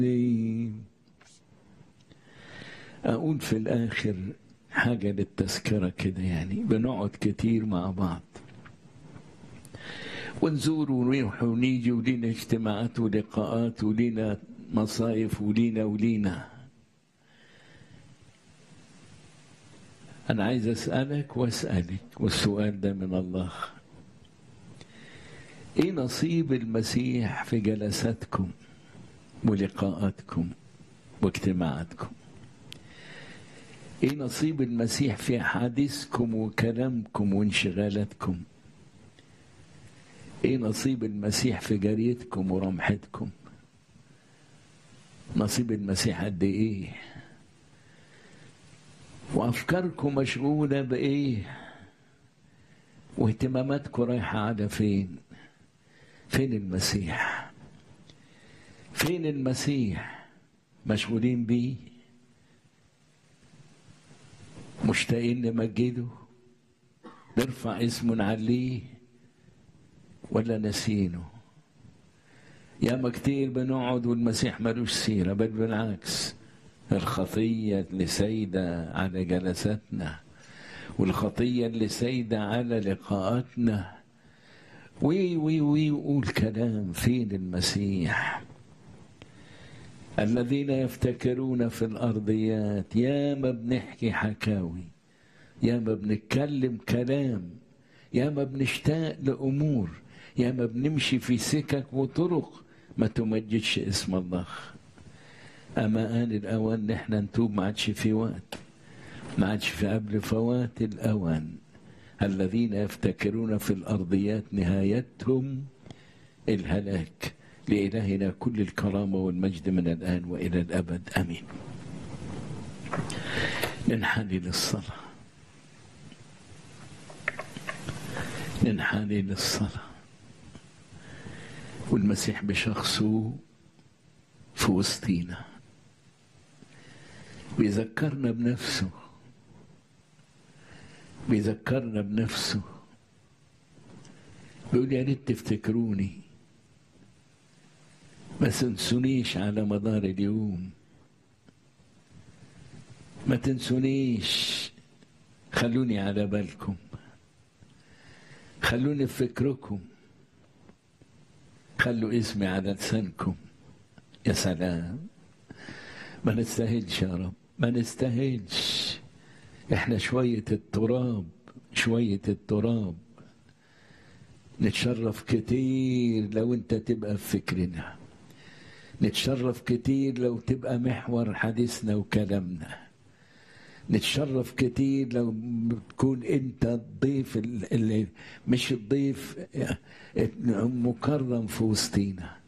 أقول في الآخر حاجة للتذكرة كده يعني بنقعد كتير مع بعض ونزور ونروح ونيجي ولينا اجتماعات ولقاءات ولينا مصايف ولينا ولينا أنا عايز أسألك وأسألك والسؤال ده من الله إيه نصيب المسيح في جلساتكم ولقاءاتكم واجتماعاتكم ايه نصيب المسيح في احاديثكم وكلامكم وانشغالاتكم ايه نصيب المسيح في جريتكم ورمحتكم نصيب المسيح قد ايه وافكاركم مشغوله بايه واهتماماتكم رايحه على فين فين المسيح فين المسيح مشغولين بيه مشتاقين نمجده نرفع اسمه نعليه ولا نسينه ياما كتير بنقعد والمسيح ملوش سيرة بل بالعكس الخطية اللي سايدة على جلساتنا والخطية اللي سايدة على لقاءاتنا وي وي وي وقول كلام فين المسيح الذين يفتكرون في الأرضيات يا ما بنحكي حكاوي يا ما بنتكلم كلام يا ما بنشتاق لأمور يا ما بنمشي في سكك وطرق ما تمجدش اسم الله أما آن الأوان نحن نتوب ما عادش في وقت ما عادش في قبل فوات الأوان الذين يفتكرون في الأرضيات نهايتهم الهلاك لإلهنا كل الكرامة والمجد من الآن وإلى الأبد آمين ننحني للصلاة ننحني للصلاة والمسيح بشخصه في وسطينا بيذكرنا بنفسه بيذكرنا بنفسه بيقول يا ريت تفتكروني ما تنسونيش على مدار اليوم ما تنسونيش خلوني على بالكم خلوني في فكركم خلوا اسمي على لسانكم يا سلام ما نستاهلش يا رب ما نستاهلش احنا شوية التراب شوية التراب نتشرف كتير لو انت تبقى في فكرنا نتشرف كتير لو تبقى محور حديثنا وكلامنا نتشرف كتير لو تكون انت الضيف اللي مش الضيف مكرم في وسطينا